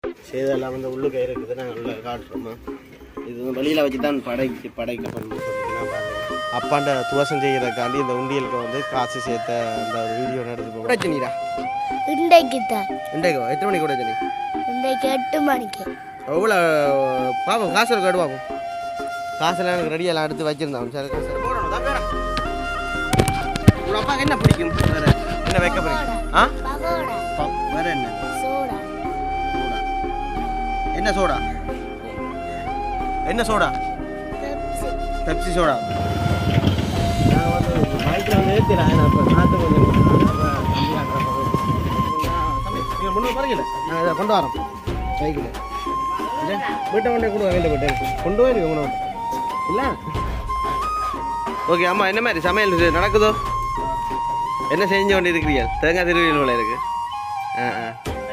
செய்தெல்லாம் வந்து உள்ளுக்க இருக்குது நாங்கள் உள்ள காட்டுறோமா இது வந்து வெளியில் வச்சு தான் படைக்கு படைக்க பண்ணணும் அப்பாண்ட துவசம் செய்கிறதுக்காண்டி இந்த உண்டியலுக்கு வந்து காசு சேர்த்த அந்த ஒரு வீடியோ எடுத்து போகிறோம் உடைச்சனீடா இன்றைக்கு தான் இன்றைக்கு எத்தனை மணிக்கு உடைச்சனி இன்றைக்கு எட்டு மணிக்கு எவ்வளோ பாப்போம் காசு ஒரு கடு பார்ப்போம் காசெல்லாம் எனக்கு ரெடியெல்லாம் எடுத்து வச்சிருந்தோம் சரி சரி போடணும் தான் பேரா உங்கள் அப்பாவுக்கு என்ன பிடிக்கும் வேற என்ன வைக்க பிடிக்கும் ஆ பகோடா ப- வேற என்ன சோடா சோடா என்ன சோடா என்ன சோடா பெப்சி பெப்சி சோடா நான் வந்து பைக்கில் வந்து ஏற்றிடா இப்போ காற்று கொஞ்சம் நீங்கள் முன்னூறு பாருங்கல்ல நாங்கள் இதை கொண்டு வரோம் பைக்கில் இல்லை வீட்டை கொண்டே கொண்டு வாங்க போயிட்டு கொண்டு போய் கொண்டு வந்து இல்லை ஓகே அம்மா என்ன மாதிரி சமையல் இது நடக்குதோ என்ன செஞ்சு கொண்டு இருக்கிறீங்க தேங்காய் திருவிழா போல இருக்கு ஆ ஆ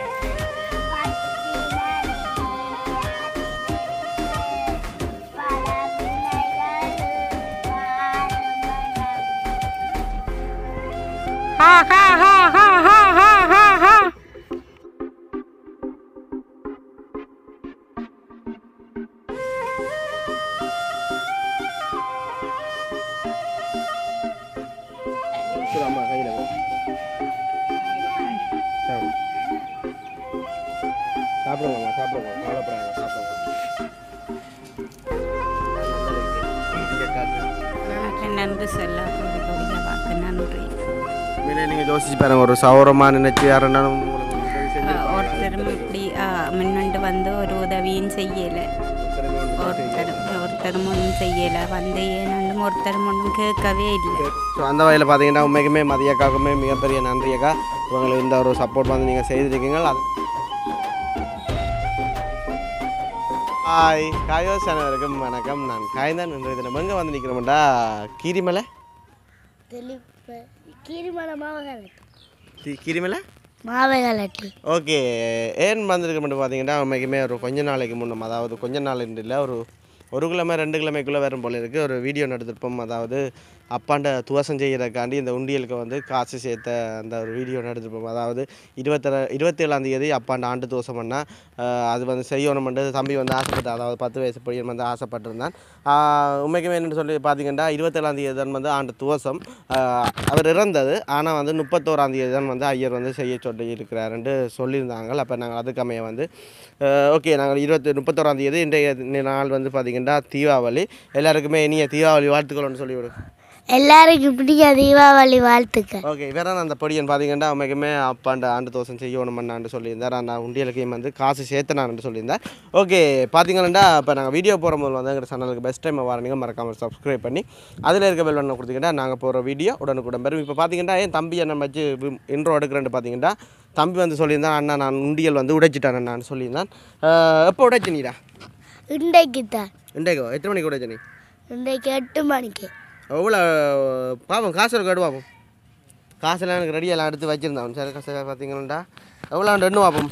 சரி அம்மா கையில் சாப்பிடுங்க சாப்பிடுங்கம்மா சாப்பிடுங்க கவலைப்படாங்க சாப்பிடுங்க இங்கே காட்டு எனக்கு நன்றி சொல்ல கோடி கோடியாக பார்க்க நன்றி உண்மையிலே நீங்கள் யோசிச்சு பாருங்க ஒரு சௌரமாக நினைச்சு யாருன்னாலும் உங்களுக்கு உதவி செஞ்சு ஒருத்தரும் இப்படி ஆ, முன்னண்டு வந்து ஒரு உதவியும் செய்யலை ஒருத்தரும் ஒருத்தரும் ஒன்றும் செய்யலை வந்து ஏனாண்டும் ஒருத்தரும் ஒன்றும் கேட்கவே இல்லை ஸோ அந்த வகையில் பார்த்தீங்கன்னா உண்மைக்குமே மதியக்காவுக்குமே மிகப்பெரிய நன்றி அக்கா உங்களுக்கு இந்த ஒரு சப்போர்ட் வந்து நீங்கள் செய்திருக்கீங்க அது ஹாய் காயோஸ் அனைவருக்கும் வணக்கம் நான் காய்தான் இன்றைய தினம் எங்கே வந்து நிற்கிறோம்டா கீரிமலை தெளிப்பு கீரிமலை மாவகலட்டி தி- கீரிமலை மாவகலட்டி ஓகே ஏன் வந்திருக்க மட்டும் பார்த்தீங்கன்னா உண்மைக்குமே ஒரு கொஞ்ச நாளைக்கு முன்னம் அதாவது கொஞ்ச நாள் இல்லை ஒரு ஒரு கிழமை ரெண்டு கிழமைக்குள்ளே வரும் போல இருக்குது ஒரு வீடியோ எடுத்திருப்போம் அதாவது அப்பாண்ட துவசம் செய்கிறதுக்காண்டி இந்த உண்டியலுக்கு வந்து காசு சேர்த்த அந்த ஒரு வீடியோ எடுத்திருப்போம் அதாவது இருபத்தர இருபத்தேழாம் தேதி அப்பாண்ட ஆண்டு துவசம் பண்ணால் அது வந்து செய்யணுமென்று தம்பி வந்து ஆசைப்பட்டான் அதாவது பத்து வயசு பையன் வந்து ஆசைப்பட்டிருந்தான் ஆஹ் உண்மைக்குமே என்னென்னு சொல்லி பார்த்தீங்கன்னா இருபத்தேழாம் தேதி தான் வந்து ஆண்டு துவசம் ஆஹ் அவர் இறந்தது ஆனால் வந்து முப்பத்தோராம் தேதி தான் வந்து ஐயர் வந்து செய்ய சொல்லி இருக்கிறாருன்ட்டு சொல்லியிருந்தாங்க அப்போ நாங்கள் அதுக்கமைய வந்து ஓகே நாங்கள் இருபத்தி முப்பத்தோராம் தேதி இன்றைய நாள் வந்து பார்த்திங்கன்னா தீபாவளி எல்லாருக்குமே இனிய தீபாவளி வாழ்த்துக்கள்னு சொல்லி விடு எல்லாருக்கும் பிடிக்க தீபாவளி வாழ்த்துக்கள் ஓகே வேற அந்த பொடியன் பார்த்தீங்கன்னா உண்மைக்குமே அப்பாண்ட ஆண்டு தோசம் செய்யணுமண்ணான்னு சொல்லியிருந்தார் நான் உண்டியலுக்கையும் வந்து காசு சேர்த்தனான்னு சொல்லியிருந்தார் ஓகே பார்த்தீங்கன்னா இப்போ நாங்கள் வீடியோ போகிற போது வந்து எங்கள் சேனலுக்கு பெஸ்ட் டைம் வரணுங்க மறக்காமல் சப்ஸ்கிரைப் பண்ணி அதில் இருக்க பெல் பண்ண கொடுத்தீங்கன்னா நாங்கள் போகிற வீடியோ உடனுக்குடன் பெறும் இப்போ பார்த்தீங்கன்னா என் தம்பி என்ன வச்சு இன்ட்ரோ எடுக்கிறேன்னு பார்த்தீங்கன்னா தம்பி வந்து சொல்லியிருந்தான் அண்ணா நான் உண்டியல் வந்து உடைச்சிட்டேன் அண்ணான்னு சொல்லியிருந்தான் அஹ், எப்போ உடைச்சு நீடா இன்றைக்கு தான் இன்றைக்கோ எத்தனை மணிக்கு உடைச்ச நீ இன்றைக்கு எட்டு மணிக்கு எவ்வளோ பாப்போம் காசு ஒரு கடு பார்ப்போம் காசெல்லாம் எனக்கு ரெடியெல்லாம் எடுத்து வச்சுருந்தான் சரி காசு பார்த்தீங்கன்னா எவ்வளோ ரெண்டு பார்ப்போம்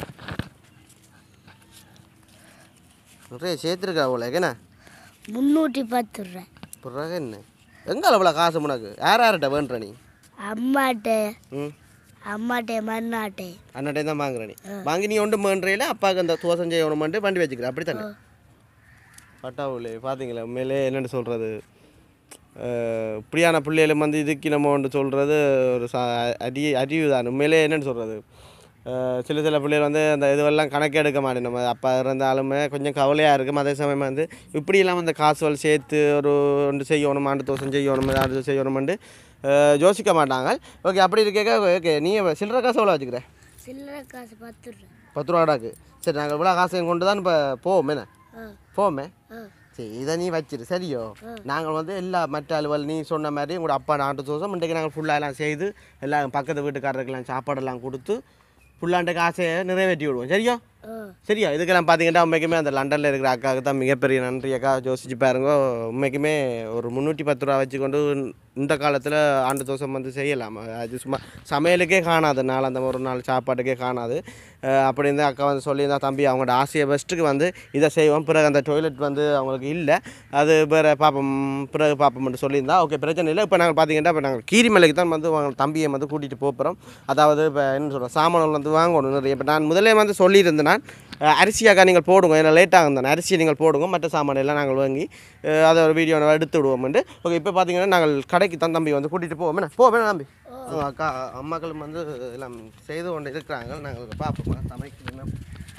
நிறைய சேர்த்துருக்கா அவ்வளோ என்ன முந்நூற்றி பத்து ரூபா பிறகு என்ன எங்கே அவ்வளோ காசு உனக்கு யார் யார்கிட்ட வேண்டுற நீ அம்மாட்டே ம் அம்மாட்டே மண்ணாட்டே அண்ணாட்டே தான் வாங்குற நீ வாங்கி நீ ஒன்று வேண்டுறையில அப்பாவுக்கு அந்த தோசம் செய்யணுமென்ட்டு வண்டி வச்சுக்கிற அப்படி தானே பட்டாவுலே பார்த்தீங்களா உண்மையிலே என்னென்னு சொல்கிறது இப்படியான பிள்ளைகளும் வந்து இதுக்கு நம்ம ஒன்று சொல்கிறது ஒரு சா அடி அறிவு தான் உண்மையிலே என்னென்னு சொல்கிறது சில சில பிள்ளைகள் வந்து அந்த இதுவெல்லாம் கணக்கு எடுக்க மாட்டேன் நம்ம அப்பா இருந்தாலுமே கொஞ்சம் கவலையாக இருக்கும் அதே சமயம் வந்து இப்படியெல்லாம் அந்த காசுகள் சேர்த்து ஒரு ஒன்று செய்யணும் ஆண்டு தோசம் செய்யணும் அது செய்யணுமெண்டு யோசிக்க மாட்டாங்க ஓகே அப்படி இருக்க ஓகே நீ சில்லற காசு எவ்வளோ வச்சுக்கிற சில்லறை காசு பத்து ரூபா பத்து ரூபாடாக்கு சரி நாங்கள் இவ்வளோ காசையும் கொண்டு தான் இப்போ போவோம் என்ன ஆ போமே ஆ சரி இதை நீ வச்சிரு சரியோ நாங்கள் வந்து எல்லா மற்ற அலுவல் நீ சொன்ன மாதிரி உங்களோட அப்பா நாட்டு தோசம் இன்றைக்கு நாங்கள் ஃபுல்லாக எல்லாம் செய்து எல்லாம் பக்கத்து வீட்டுக்காரருக்கெல்லாம் சாப்பாடெல்லாம் கொடுத்து ஃபுல்லாண்ட காசையை நிறைவேற்றி விடுவோம் சரியா ஆ சரியா இதுக்கெல்லாம் பார்த்தீங்கன்னா உண்மைக்குமே அந்த லண்டனில் இருக்கிற அக்காவுக்கு தான் மிகப்பெரிய நன்றி அக்கா யோசிச்சு பாருங்க உண்மைக்குமே ஒரு முந்நூற்றி பத்து ரூபா வச்சுக்கொண்டு இந்த காலத்தில் ஆண்டு தோசம் வந்து செய்யலாம் அது சும்மா சமையலுக்கே காணாது நாள் அந்த ஒரு நாள் சாப்பாட்டுக்கே காணாது அஹ் அப்படி இருந்தால் அக்கா வந்து சொல்லியிருந்தா தம்பி அவங்களோட ஆசையை ஃபஸ்ட்டுக்கு வந்து இதை செய்வோம் பிறகு அந்த டாய்லெட் வந்து அவங்களுக்கு இல்லை அது வேறு பார்ப்போம் பிறகு பார்ப்போம்னு சொல்லியிருந்தா ஓகே பிரச்சனை இல்லை இப்போ நாங்கள் பார்த்தீங்கன்னா இப்போ நாங்கள் கீரிமலைக்கு தான் வந்து அவங்க தம்பியை வந்து கூட்டிகிட்டு போகிறோம் அதாவது இப்போ என்ன சொல்கிறோம் சாமான்கள் வந்து வாங்கணும் நிறைய இப்போ நான் முதலே வந்து சொல்லியிருந்தேன் நான் அஹ் அரிசியாக்கா நீங்கள் போடுங்க ஏன்னா லேட்டாக இருந்தேன் அரிசி நீங்கள் போடுங்க மற்ற சாமான் எல்லாம் நாங்கள் வாங்கி அஹ் அதை ஒரு வீடியோ எடுத்து விடுவோம்ட்டு ஓகே இப்போ பார்த்தீங்கன்னா நாங்கள் கடைக்கு தான் தம்பி வந்து கூட்டிகிட்டு போவோம் என்ன போவோம் தம்பி அவங்க அக்கா அம்மாக்களும் வந்து எல்லாம் செய்து கொண்டு இருக்கிறாங்க நாங்கள் பார்ப்போம் சமைக்கணும்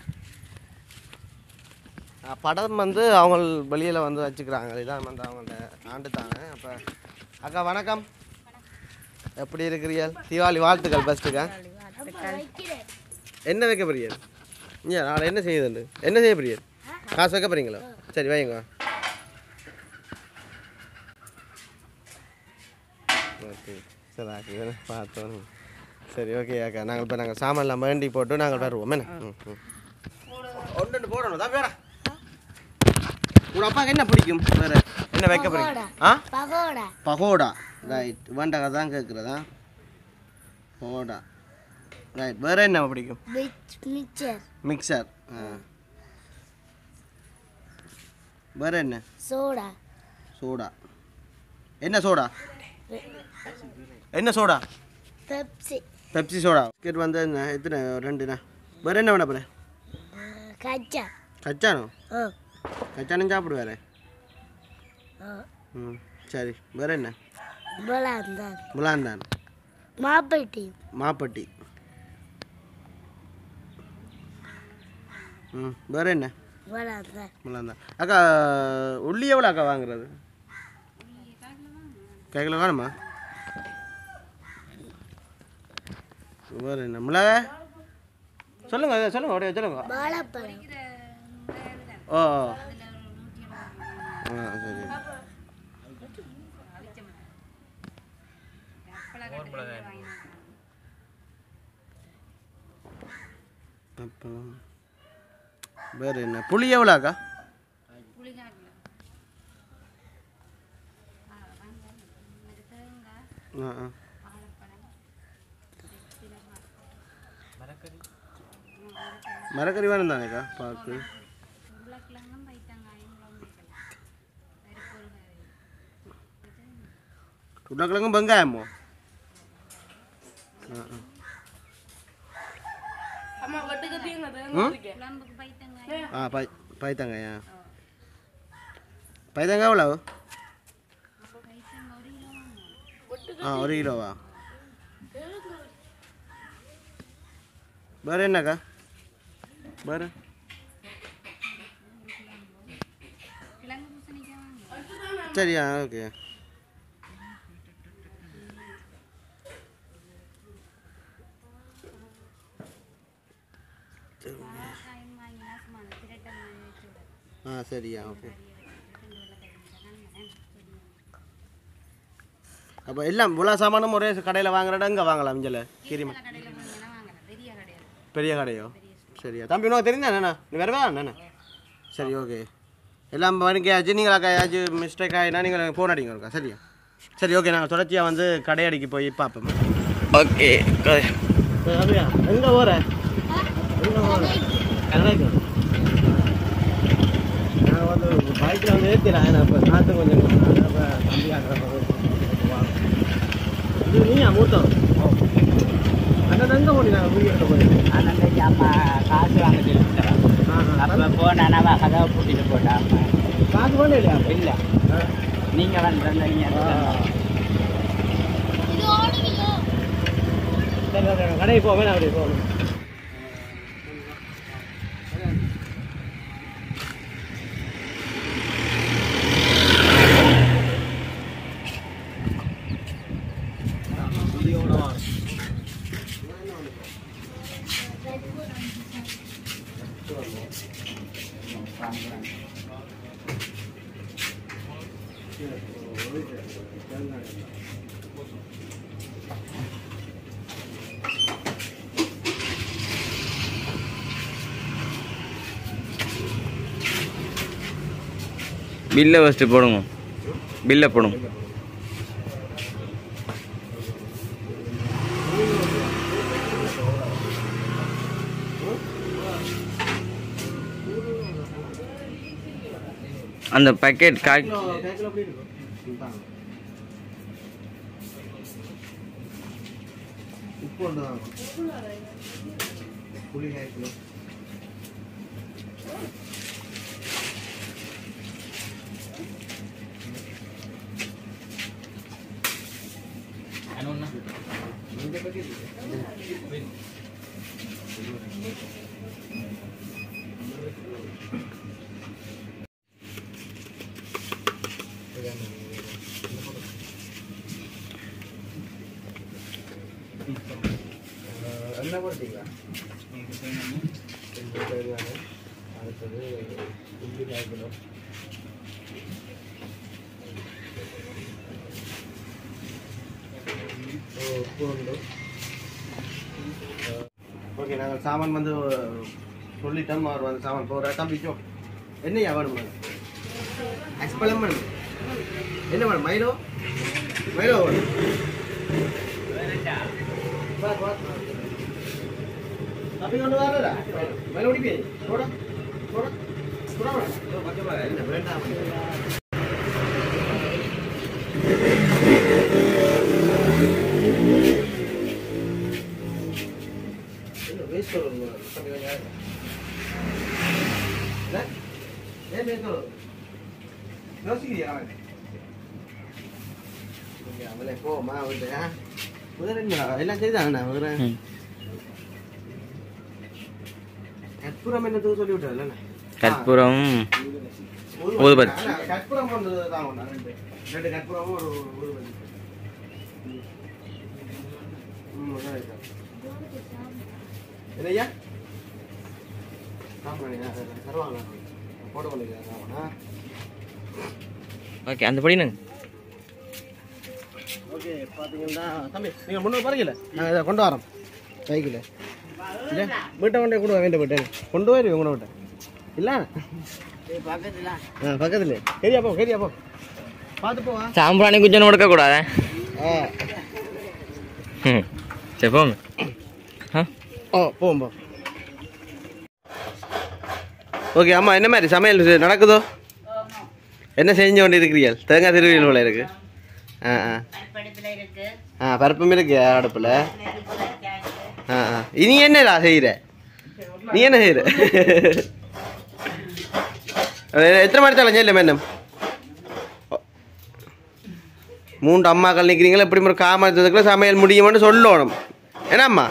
அஹ் படம் வந்து அவங்க வெளியில் வந்து வச்சுக்கிறாங்க இதான் வந்து அவங்களோட ஆண்டு தாங்க அப்போ அக்கா வணக்கம் எப்படி இருக்கிறீர்கள் தீபாவளி வாழ்த்துக்கள் ஃபஸ்ட்டுக்கா என்ன வைக்க போறீங்க இங்கே நாளை என்ன செய்யுதுண்டு என்ன செய்ய போறீங்க காசு வைக்க போறீங்களா சரி வைங்க ஓகே சரி ஆக்கி வேணா பார்த்தோம் சரி ஓகே அக்கா நாங்கள் இப்போ நாங்கள் சாமான்லாம் வேண்டி போட்டு நாங்கள் வருவோம் என்ன ம் ம் ஒன்று போடணும் தான் வேற உங்கள் அப்பாவுக்கு என்ன பிடிக்கும் வேறு என்ன வைக்க போறீங்க ஆ பகோடா பகோடா ரைட் வேண்டகா தான் கேட்குறதா பகோடா ரைட் வேறு என்ன பிடிக்கும் மிச் மிச்சர் மிக்சர் ஆ வேறு என்ன சோடா சோடா என்ன சோடா என்ன soda Pepsi Pepsi soda biscuit வந்து என்ன எத்தனை ரெண்டுண்ணா வேறு என்ன வேணா போகிறேன் கச்சா கச்சானோ ஓ கச்சானும் சாப்பிடு வேறு ஓ ம் சரி வேறு என்ன பலாந்தான் முலாந்தான் மாப்பட்டி மாப்பட்டி ம் வேறு என்ன பலாந்தான் முலாந்தான் அக்கா உள்ளி எவ்வளோ அக்கா வாங்குறது கேட்கல வேணுமா வேறு என்ன மிளகா சொல்லுங்க இதை சொல்லுங்க அப்படியே சொல்லுங்க வாழைப்பழம் ஓ ஆ சரி அப்புறம் வேறு என்ன புளி எவ்வளோக்கா ஆ ஆ மரக்கறி வேணும் தானேக்கா பார்க்கு உருளைக்கிழங்கும் வெங்காயமோ ஆ ஆ ம்? ஆ பை பைத்தங்காயா பைத்தங்காய் எவ்வளோ ஆ ஒரு கிலோவா வேறு என்னக்கா வேறு சரியா ஓகே ஆ சரியா ஓகே அப்போ எல்லாம் இவ்வளோ சாமானும் ஒரே கடையில் வாங்குறடா இங்கே வாங்கலாம் இஞ்சல கிரிமா பெரிய கடையோ சரியா தம்பி உனக்கு தெரிஞ்சா என்னண்ணா நீ வேறு அண்ணா சரி ஓகே எல்லாம் வணிக்கையாச்சு நீங்கள் அக்காயாச்சும் மிஸ்டேக் ஆகினா நீங்கள் ஃபோன் அடிங்க இருக்கா சரியா சரி ஓகே நாங்கள் தொடர்ச்சியாக வந்து கடையடிக்கு போய் பார்ப்போம் ஓகே அப்படியா எங்கே போகிற எங்கே போகிற கடைக்கு நான் வந்து பைக்கில் வந்து ஏற்றிடலாம் நான் இப்போ காற்று கொஞ்சம் அப்போ தம்பி ஆகிறப்ப இது நீயா மூத்தம் அண்ணன் எங்கே போனீங்க வீடியோ எடுக்க போறீங்க அண்ணன் அம்மா காசு வாங்க சொல்லிட்டான் அப்போ போனானவா கதவை பூட்டிட்டு போட்டான் காசு போனே இல்லையா இல்லை நீங்க வந்து நீங்க சரி ஓகே கடைக்கு போவேன் அப்படியே போகணும் பில்லை ஃபஸ்ட்டு போடுங்க பில்லை போடுங்க அந்த பேக்கெட் காய் கிலோ கால் கிலோ எப்படி இருக்கும் ம், தாங்க. உப்பு ஒன்று தான் புளி கால் கிலோ இந்த packet இருக்கு. அஹ், என்ன போட்டீங்களா ரெண்டு தேவையான அடுத்தது உப்பு கால் கிலோ ஓ, உப்பு உண்டு ஓகே நாங்கள் சாமான் வந்து சொல்லிட்டோம் அவர் வந்து சாமான் போகிற தம்பிச்சோம் என்னையா வேணும் எக்ஸ்பெலம் வேணும் என்ன வேணும் மைலோ மைலோ வேணும் வா, வா. தம்பி கொண்டு வரலடா மைலோ குடிப்பே போட போட போட வேணாம். இல்ல, வேண்டாம் என்ன வேஸ்ட் தம்பி கொஞ்சம் யாரு? என்ன? ஏன் வேஸ்ட் யோசிக்கிறியா அவன் இங்க அவளே போமா அவள்கிட்ட ஆ? முதல்ல என்ன எல்லாம் சரிதானே முதல்ல ம். கற்பூரம் என்னத்துக்கு சொல்லி விட்டாரு கற்பூரம் ஊதுபத்தி. கற்பூரம் வந்து தான் ஒண்ணா, ரெண்டு ரெண்டு கற்பூரமும் ஒரு ஊதுபத்தி ம். ம், அதான் இருக்கா. என்னய்யா சாப்பிடுங்க தருவாங்க போட பண்ணிக்கிறேன் ஓகே அந்த படினுங்க ஓகே பார்த்தீங்கன்னா தம்பி நீங்கள் முன்னூறு பாருங்கல்ல நாங்கள் இதை கொண்டு வரோம் சைக்கிள் இல்லை வீட்டை கொண்டே கூட வேண்டிய போட்டேன் கொண்டு போயிருவேன் உங்களை விட்டேன் இல்லை ஆ பக்கத்தில் கேரியா போ கேரியா போ பார்த்து போவா சாம்பிராணி குஞ்சன் கொடுக்க கூடாது ஆ ம் சரி போங்க ஆ ஓ போவோம் போ ஓகே அம்மா என்ன மாதிரி சமையல் செ- நடக்குதோ என்ன செஞ்சு கொண்டு இருக்கிறீர்கள் தேங்காய் திருவியல் போல இருக்கு ஆ ஆ ஆ பருப்பும் இருக்கு அடுப்பில் ஆ ஆ இனி என்னடா செய்கிற நீ என்ன செய்கிற எத்தனை மணி தலை இல்லை மேடம் மூன்று அம்மாக்கள் நிற்கிறீங்களா இப்படி ஒரு காமத்துக்குள்ள சமையல் முடியுமான்னு சொல்லணும் என்னம்மா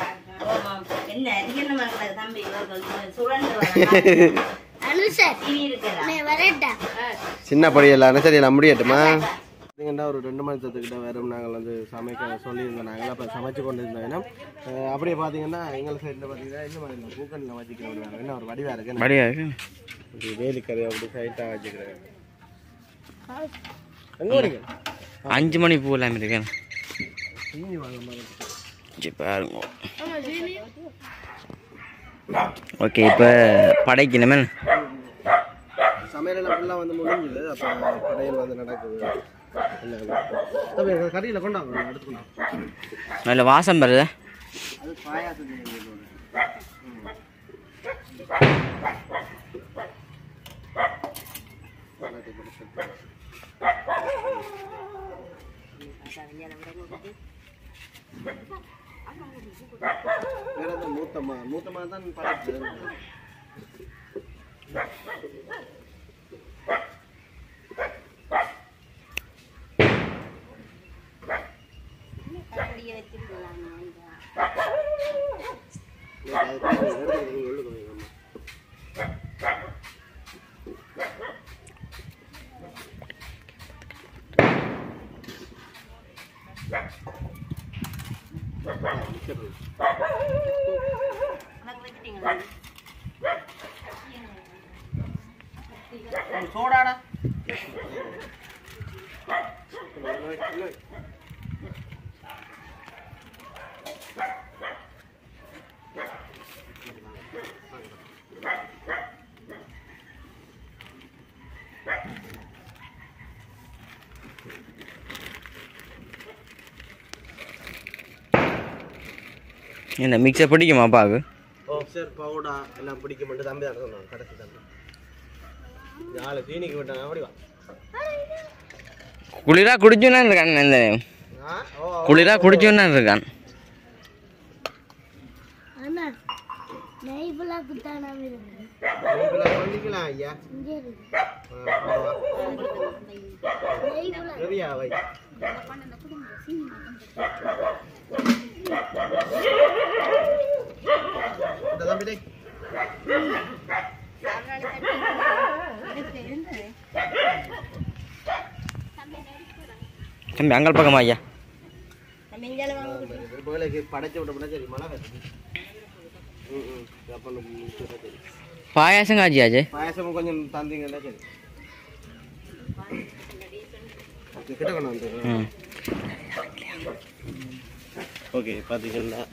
அனுசர் நீ வரட்டா சின்ன படியெல்லாம் சரி நான் முடியட்டுமா பார்த்தீங்கன்னா ஒரு ரெண்டு மணி நேரத்துக்கிட்ட வேறும் நாங்கள் வந்து சமைக்க சொல்லியிருந்தோம் நாங்கள் அப்போ சமைச்சு கொண்டு இருந்தோம் ஏன்னா அஹ், அப்படியே பார்த்தீங்கன்னா எங்கள் சைடில் பார்த்தீங்கன்னா இந்த மாதிரி இந்த பூக்கண்ணில் வச்சுக்க விடுவாங்க என்ன ஒரு வடிவாக இருக்கு படியா இப்படி வேலிக்கறி அப்படி சைட்டாக வச்சுக்கிறேன் எங்கே வரீங்க அஞ்சு மணி பூ இல்லாமல் இருக்கேன் சீனி வாங்க மாதிரி சரி பாருங்க ஓகே இப்போ படைக்கணுமே சமையல் ஃபுல்லாக வந்து முடிஞ்சுது அப்போ கடையில் வந்து நடக்குது தம்பி கறியில் கொண்டாங்க எடுத்துக்கணும் நல்ல வாசம் வருது அது பாயாசம் வேற மூத்தம்மா மூத்தம்மா தான் படைச்சு சோடாடா என்ன மிக்சர் பிடிக்குமா அப்பாவுக்கு மிக்சர் பவுடா எல்லாம் பிடிக்க மட்டும் தம்பி தான் சொன்னாங்க கடைசி தம்பி நாலு தீனிக்கு விட்டாங்க அப்படி வா குளிரா குடிச்சுன்னா இருக்கான் இந்த ஆ ஓ குளிரா குடிச்சுன்னா இருக்கான் அண்ணா நெய் ஃபுல்லா குத்தானா இருக்கு நீங்களா பண்ணிக்கலாம் ஐயா இங்கே இருக்கு ஆ, வா. நெய் ஃபுல்லா சரியா வை இந்த தம்பி டேய். தம்பி அங்கல் பக்கமா ஐயா வேலைக்கு படைச்சு விட்டோம்னா சரி மழை வருது ம் ம் அப்போ முடிச்சுட்டா சரி பாயாசம் காய்ச்சியாச்சு பாயசமும் கொஞ்சம் தந்தீங்கன்னா சரி ஓகே, கிட்ட கொண்டு வந்து ம் ஓகே பார்த்தீங்கன்னா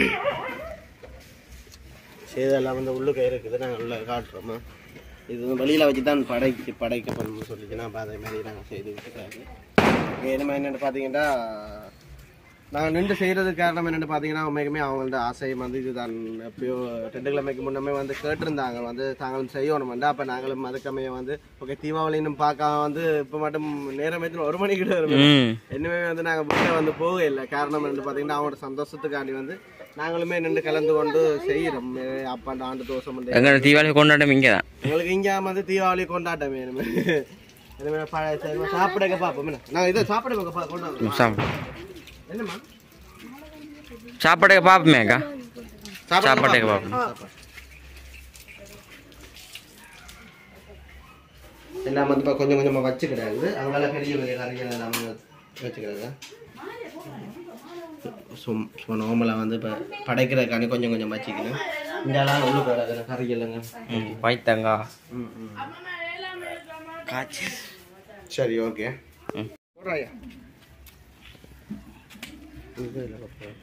சேதெல்லாம் வந்து உள்ளுக்க இருக்குது நாங்கள் உள்ள காட்டுறோமா இது வந்து வெளியில் வச்சு தான் படைக்கு படைக்கப்படணும்னு சொல்லிச்சுன்னா அப்போ அதே மாதிரி நாங்கள் செய்து விட்டுருக்காங்க இனிமேல் என்னென்னு பார்த்தீங்கன்னா நாங்கள் நின்று செய்கிறதுக்கு காரணம் என்னென்னு பார்த்தீங்கன்னா உண்மைக்குமே அவங்களோட ஆசை வந்து இதுதான் எப்பயோ ரெண்டு கிழமைக்கு முன்னமே வந்து கேட்டிருந்தாங்க வந்து தாங்களும் செய்யணும் வந்து அப்போ நாங்களும் அதுக்கமைய வந்து ஓகே தீபாவளின்னு பார்க்காம வந்து இப்போ மட்டும் நேரம் எத்தனை ஒரு மணிக்கு வரும் ம் இன்னுமே வந்து நாங்கள் புக்கில் வந்து போக இல்லை காரணம் என்னன்னு பார்த்தீங்கன்னா அவங்களோட சந்தோஷத்துக்காண்டி வந்து நாங்களுமே நின்று கலந்து கொண்டு செய்கிறோம் அப்பா அந்த ஆண்டு தோசம் வந்து எங்களோட தீபாவளி கொண்டாட்டம் இங்கே தான் எங்களுக்கு இங்கே வந்து தீபாவளி கொண்டாட்டம் வேணுமே இனிமேல் பழைய சரி, சாப்பிடக்க பார்ப்போம் என்ன நான் இதை சாப்பிட கொண்டு வரோம் சாப்பிடு என்னம்மா சாப்பாடுக்கு பார்ப்போமே அக்கா சாப்பாட்டுக்கு பார்ப்போம் எல்லாம் வந்து இப்போ கொஞ்சம் கொஞ்சமாக வச்சுக்கிறாங்க அங்கால பெரிய பெரிய கறிகள் எல்லாம் வச்சுக்கிறாங்க சும் ஸோ நார்மலாக வந்து இப்போ படைக்கிறதுக்காண்டி கொஞ்சம் கொஞ்சம் வச்சுக்கணும் இங்கெல்லாம் உள்ள போயிடாது கறிகளுங்க ம் பைத்தங்கா ம் ம் காய்ச்சி சரி ஓகே ம். போடுறாயா இது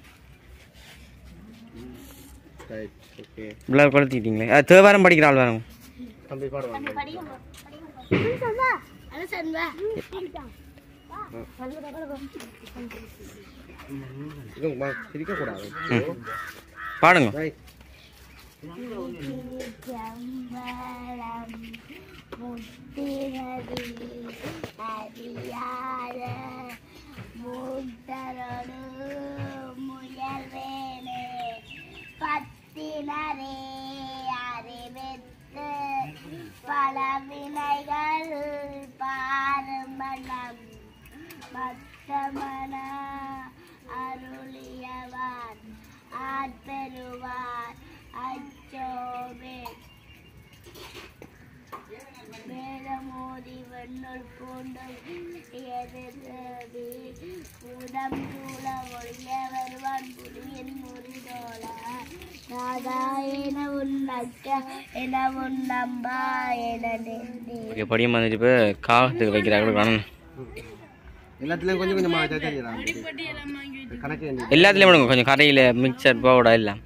ரைட் ஓகே இவ்வளோ கொடுத்துக்கிட்டீங்களே அது தேவாரம் படிக்கிற ஆள் வேணும் தம்பி பாடுவாங்க அனுசன் வா அனுசன் வா இதுவும் சிரிக்கக்கூடாது பாடுங்க ரைட் செம்பழம் முத்தினது அறியாத மூத்தரோடு முயல்வேனே பத்தினரே அறிவித்து பல வினைகள் பாருமணம் மத்தமன அருளியவான் ஆட்பெறுவார் அச்சோவே வேதமோதி வெண்ணுள் பூண்டும் எதிர்வி புதம் சூழ ஒழிய வருவான் புலியின் முறிதோல நாதாயன உன்னக்க என உன் நம்பா என நெந்தி ஓகே படியும் வந்துட்டு இப்போ காலத்துக்கு வைக்கிறாங்க காணும் எல்லாத்துலேயும் கொஞ்சம் கொஞ்சமாக வச்சா தெரியுறாங்க கணக்கு வேண்டியது எல்லாத்துலேயும் விடுங்க கொஞ்சம் கடையில் மிக்சர் பவுடர் எல்லாம்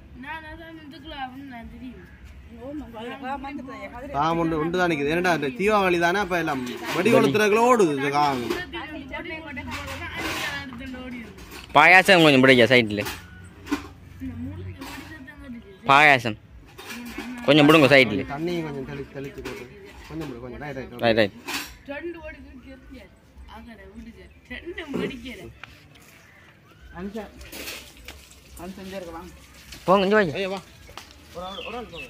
காம் உண்டு உண்டு தான் நிற்குது ஏன்னா இந்த தீபாவளி தானே அப்போ எல்லாம் வெடி கொளுத்துறதுக்குள்ள ஓடுது இது காம் பாயாசம் கொஞ்சம் பிடிக்க சைடில் பாயாசம் கொஞ்சம் பிடுங்க சைடில் தண்ணி கொஞ்சம் தெளி தெளிச்சு போட்டு கொஞ்சம் விடு, கொஞ்சம் ரைட் ரைட் ரைட் ரைட் போங்க இங்கே வாங்க ஐயா வா ஒரு ஆள் ஒரு ஆள் போங்க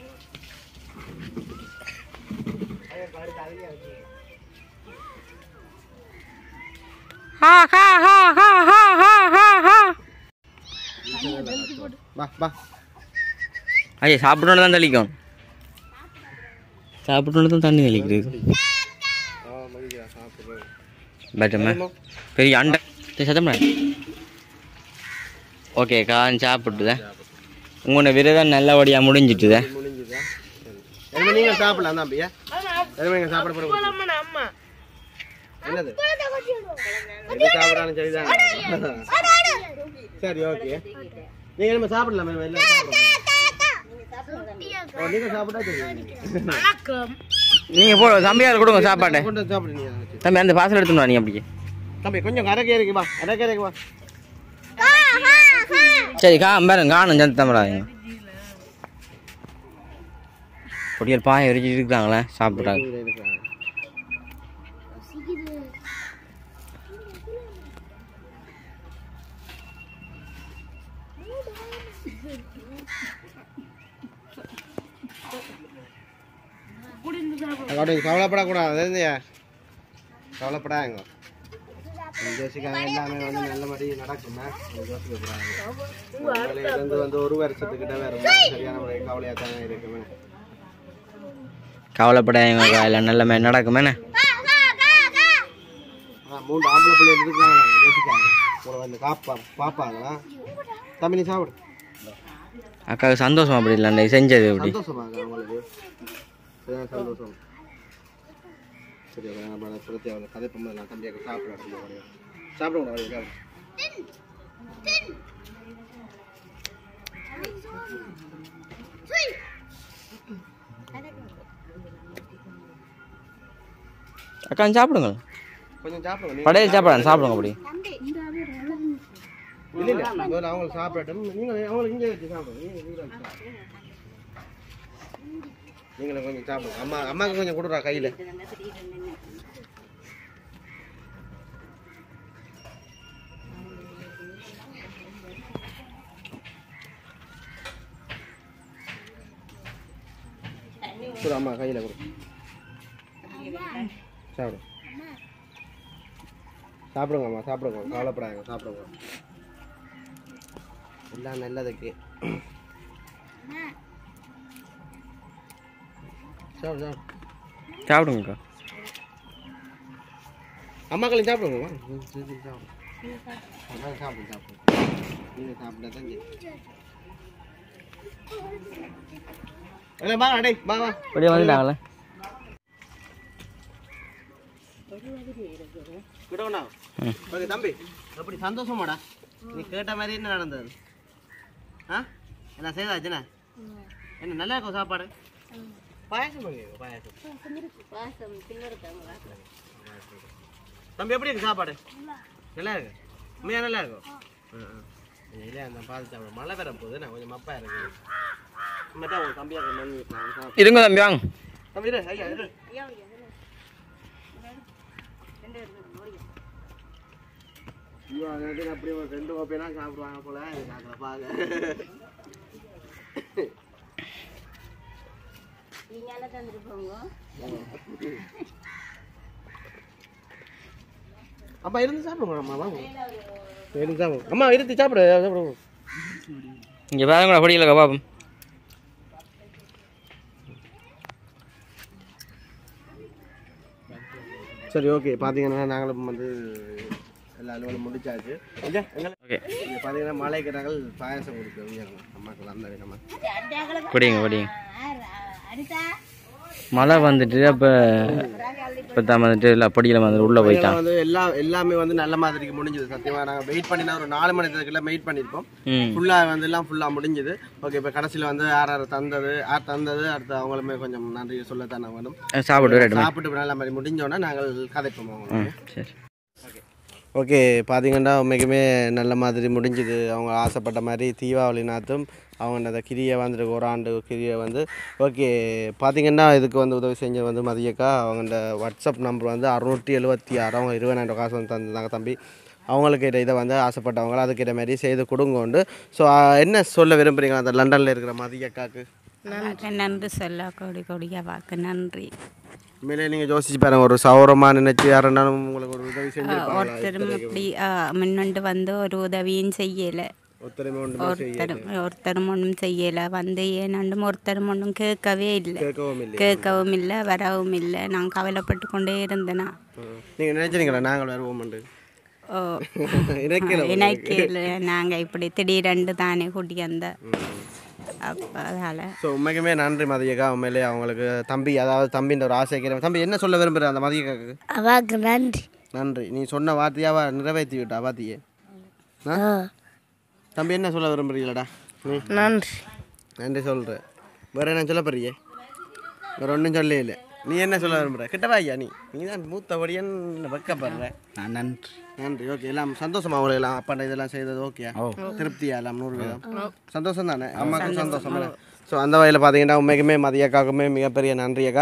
வா வா ஐயா சாப்பிட்டோன்னு தான் தெளிக்கும் சாப்பிட்டோன்னு தான் தண்ணி தெளிக்கிறது ஆ மதிக்கிறா சாப்பிடுறேன் பட்டம்மா பெரிய அண்டை சரி சத்தம் ஓகே கான் சாப்பிட்டுதே உங்களோட விரதம் நல்லபடியாக முடிஞ்சிட்டுதே முடிஞ்சுதா சரி இனிமே நீங்கள் சாப்பிடலாம் தான் அப்படியா இனிமே நீங்கள் சாப்பிட போகிற என்னது எது சாப்பிடாலும் சரிதான் சரி ஓகே நீங்க நம்ம சாப்பிடலாம் வெளில ஓ நீங்க சாப்பிட்டா தெரியும் நீங்கள் போ தம்பியார் கொடுங்க சாப்பாட்டை கொண்டு வந்து சாப்பிடுங்க தம்பி அந்த பாசல் எடுத்துன்னு நீ அப்படியே தம்பி கொஞ்சம் கரைக்கேறிக்கு வா கரைக்கேறிக்கு வா சரி கா பாருங்க காணும் சந்த தம்பராங்க பொடியல் பாய வரைக்கும் இருக்கிறாங்களே சாப்பிட்றாங்க இதுல இருக்கிறாங்க. அப்படி கவலைப்படக்கூடாது தெரிஞ்சியா கவலைப்படாங்க ஜோசிக்காக எல்லாமே வந்து நல்லபடி நடக்கும்னா யோசிக்கக்கூடாது இருந்து வந்து ஒரு வருஷத்துக்கிட்ட வேற சரியான முறை கவலையாக தானே இருக்குமே கவலைப்படாதீங்க எல்லாம் நல்ல நடக்குமேண்ணே ஆ, மூணு ஆம்பளை பிள்ளைங்க இருக்காங்க யோசிக்காங்க உங்களை வந்து காப்பா பார்ப்பாங்களா தம்பி நீ சாப்பிடு அக்காவுக்கு சந்தோஷம் அப்படி இல்லை செஞ்சது எப்படி சந்தோஷமாங்க அவங்களுக்கு சரியான சந்தோஷம் சரி நம்ம பிரத்தி அவளை கதை பொம்மை தம்பியாக சாப்பிட சாப்பிடுவோம் சாப்பிடுவோம் அக்கா சாப்பிடுங்க கொஞ்சம் சாப்பிடுங்க படையல் சாப்பிடாங்க சாப்பிடுங்க அப்படி இல்லை இல்லை முதல்ல அவங்களுக்கு சாப்பிடட்டும் நீங்கள் அவங்களுக்கு இங்கே வச்சு சாப்பிடுங்க நீங்க- நீங்க வச்சு சாப்பிடுங்க. நீங்களும் கொஞ்சம் சாப்பிடுங்க அம்மா அம்மாவுக்கு கொஞ்சம் கொடுறா கையில் கொடு அம்மா கையில் கொடு சாப்பிடு சாப்பிடுங்க அம்மா சாப்பிடுங்க கவலைப்படாங்க சாப்பிடுங்க எல்லாம் நல்லதுக்கு சாப்பிடு சாப்பிடு சாப்பிடுங்கக்கா அம்மாக்களும் சாப்பிடுங்க வா. ம், சரி, சரி, சாப்பிடு அதான் சாப்பிடு சாப்பிடு நீங்கள் சாப்பிட்டா தான் சரி இல்லை வா அடே வா வா அப்படியே வந்துட்டாங்களே விடவண்ணா ம். ஓகே தம்பி எப்படி சந்தோஷமாடா நீ கேட்ட மாதிரி என்ன நடந்தது ஆ என்ன செய்தாச்சுண்ணே என்ன நல்லா இருக்கும் சாப்பாடு பாயாசம் பண்ணிருக்கோம் பாயாசம் தம்பி எப்படி இருக்கு சாப்பாடு நல்லா இருக்கு உண்மையா நல்லா இருக்கும் ம், ம். இல்லை அந்த பார்த்து சாப்பிட மழை பெற போகுது நான் கொஞ்சம் மப்பா இருக்கு மட்டும் உங்க தம்பியாக மண் நான் சாப்பிட்டு இருங்க தம்பி வாங்க தம்பி இரு ஐயா இரு ஐயோ அது வந்து அப்படி ஒரு ரெண்டு கோப்பையெல்லாம் சாப்பிடுவாங்க போல அதில் பார்க்க அம்மா இருந்து சாப்பிடுங்க அம்மா வாங்க இருந்து சாப்பிடுங்க அம்மா இருந்து சாப்பிடு சாப்பிடுங்க இங்கே வேற கூட படிக்கலக்கா பாப்போம் சரி ஓகே பார்த்தீங்கன்னா நாங்களும் வந்து எல்லா அலுவலும் முடிச்சாச்சு இங்க, எங்களுக்கு ஓகே இங்க பார்த்தீங்கன்னா மலைக்கு நாங்கள் பாயாசம் குடிக்கிறோம் அம்மாக்கள் அந்த விதமா குடிங்க குடிங்க மழை வந்துட்டு அப்போ இப்போ தான் வந்துட்டு இல்லை படிக்கல வந்துட்டு உள்ளே போயிட்டான் வந்து எல்லா எல்லாமே வந்து நல்ல மாதிரிக்கு முடிஞ்சது சத்தியமா நாங்கள் வெயிட் பண்ணினா ஒரு நாலு மணி நேரத்துக்குள்ள வெயிட் பண்ணியிருப்போம் ம் ஃபுல்லாக வந்து எல்லாம் ஃபுல்லாக முடிஞ்சுது ஓகே இப்போ கடைசியில் வந்து யார் யார் தந்தது யார் தந்தது அடுத்து அவங்களுமே கொஞ்சம் நன்றி சொல்லத்தானே வேணும் சாப்பிட்டு ரெண்டு சாப்பிட்டு இப்ப நல்ல மாதிரி முடிஞ்சோடனே நாங்கள் கதைப்போம் அவங்களுக்கு ம் சரி ஓகே பார்த்தீங்கன்னா உண்மைக்குமே நல்ல மாதிரி முடிஞ்சுது அவங்க ஆசைப்பட்ட மாதிரி தீபாவளி நாத்தும் அவங்க அந்த கிரியை வந்துட்டு ஒரு ஆண்டு கிரியை வந்து ஓகே பார்த்தீங்கன்னா இதுக்கு வந்து உதவி செஞ்ச வந்து மதியக்கா அவங்க வாட்ஸ்அப் நம்பர் வந்து அறுநூற்றி எழுபத்தி ஆறு அவங்க இருபதாயிரம் காசு வந்து தந்தாங்க தம்பி அவங்களுக்கு இதை இதை வந்து ஆசைப்பட்டவங்க அதுக்கிட்ட மாதிரி செய்து கொடுங்கோண்டு ஸோ என்ன சொல்ல விரும்புகிறீங்க அந்த லண்டனில் இருக்கிற மதியக்காக்கு அவாக்கு நன்றி சொல்ல கொடி கொடியா வாக்கு நன்றி உண்மையிலே நீங்கள் யோசிச்சு பாருங்க ஒரு சௌரமாக நினச்சி யாருன்னாலும் உங்களுக்கு ஒரு உதவி செஞ்சு ஒருத்தரும் இப்படி ஆ, முன்னுண்டு வந்து ஒரு உதவியும் செய்யலை ஒத்துழைமை ஒன்றுமே செய்ய ஒருத்தரும் ஒருத்தரும் ஒன்றும் செய்யலை வந்து ஏனாண்டும் ஒருத்தரும் ஒன்றும் கேட்கவே இல்லை கேட்கவும் இல்லை கேட்கவும் இல்லை வரவும் இல்லை நான் கவலைப்பட்டு கொண்டே இருந்தேனா நீங்கள் நினைச்சிருங்களா நாங்கள் வருவோம்ண்டு ஓ இணைக்கல எனக்கு நாங்கள் இப்படி திடீரெண்டு தானே கூட்டி வந்த அப்போ அதால் ஸோ உண்மைக்குமே நன்றி மதியக்கா உண்மையிலே அவங்களுக்கு தம்பி அதாவது தம்பின்ற ஒரு ஆசைக்கிறேன் தம்பி என்ன சொல்ல விரும்புகிற அந்த மதியக்காக்கு அவாக்கு நன்றி நன்றி நீ சொன்ன வார்த்தையாவா நிறைவேற்றி விட்டா பாத்தியே ஆ? தம்பி என்ன சொல்ல விரும்புறீங்களடா நீ நன்றி நன்றி சொல்கிற வேற என்ன சொல்ல போறியே வேற ஒன்றும் சொல்ல இல்லை நீ என்ன சொல்ல விரும்புற கிட்ட வாய்யா நீ நீ தான் மூத்தபடியன் வைக்கப்படுற நான் நன்றி நன்றி ஓகே எல்லாம் சந்தோஷமா அவங்களை எல்லாம் அப்பாண்ட இதெல்லாம் செய்தது ஓகே திருப்தியா எல்லாம் நூறு வீதம் சந்தோஷம் தானே அம்மாக்கும் சந்தோஷம் ஸோ அந்த வகையில் பார்த்தீங்கன்னா உண்மைக்குமே மதியக்காக்குமே மிகப்பெரிய நன்றி அக்கா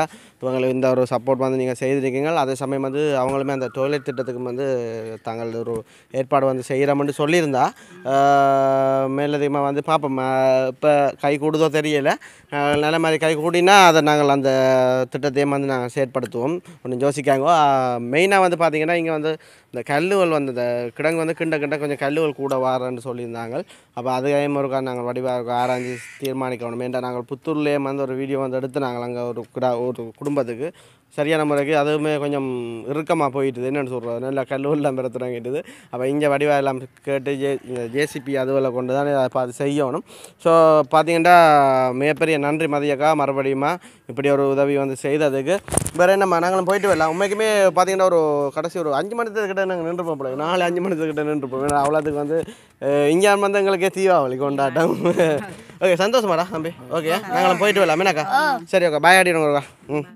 இவங்களுக்கு இந்த ஒரு சப்போர்ட் வந்து நீங்கள் செய்திருக்கீங்க அதே சமயம் வந்து அவங்களுமே அந்த டொய்லெட் திட்டத்துக்கு வந்து தாங்கள் ஒரு ஏற்பாடு வந்து செய்கிறோம்னு சொல்லியிருந்தா ஆஹ் மேலதிகமாக வந்து பார்ப்போம் இப்போ கை கூடுதோ தெரியலை ஆஹ் நல்ல மாதிரி கை கூடினா அதை நாங்கள் அந்த திட்டத்தையும் வந்து நாங்கள் செயற்படுத்துவோம் கொஞ்சம் யோசிக்காங்க மெயினாக வந்து பார்த்திங்கன்னா இங்கே வந்து இந்த கல்லுவல் வந்து இந்த கிடங்கு வந்து கிண்ட கிண்ட கொஞ்சம் கல்லுவல் கூட வாரன்னு சொல்லியிருந்தாங்க அப்போ அதையும் ஒருக்கா நாங்கள் வடிவாக ஆராய்ஞ்சு தீர்மானிக்கணும் ஏன்டா நாங்கள் புத்தூர்லேயே வந்து ஒரு வீடியோ வந்து எடுத்து நாங்கள் அங்கே ஒரு கிடா ஒரு குடும்பத்துக்கு சரியான முறைக்கு அதுவுமே கொஞ்சம் இறுக்கமாக போயிட்டுது என்னென்னு சொல்கிறது நல்லா கல்லூரிலாம் பிறத்துறாங்கிட்டுது அப்போ இங்கே வடிவா எல்லாம் கேட்டு ஜே இந்த ஜேசிபி அதுவில் கொண்டு தான் அதை பார்த்து செய்யணும் ஸோ பார்த்தீங்கன்னா மிகப்பெரிய நன்றி மதியக்கா மறுபடியுமா இப்படி ஒரு உதவி வந்து செய்ததுக்கு வேறு என்னம்மா நாங்களும் போயிட்டு வரலாம் உண்மைக்குமே பார்த்தீங்கன்னா ஒரு கடைசி ஒரு அஞ்சு மணி கிட்ட நாங்கள் நின்றுப்போம் போல நாலு அஞ்சு மணி கிட்ட நின்றுப்போம் ஏன்னா அவ்வளோத்துக்கு வந்து அஹ், இங்கே வந்து எங்களுக்கே தீபாவளி கொண்டாட்டம் ஓகே சந்தோஷமாடா தம்பி ஓகே நாங்களும் போயிட்டு வரலாம் என்னக்கா சரி ஓகே பாய் ஆடிடுவோம் ம்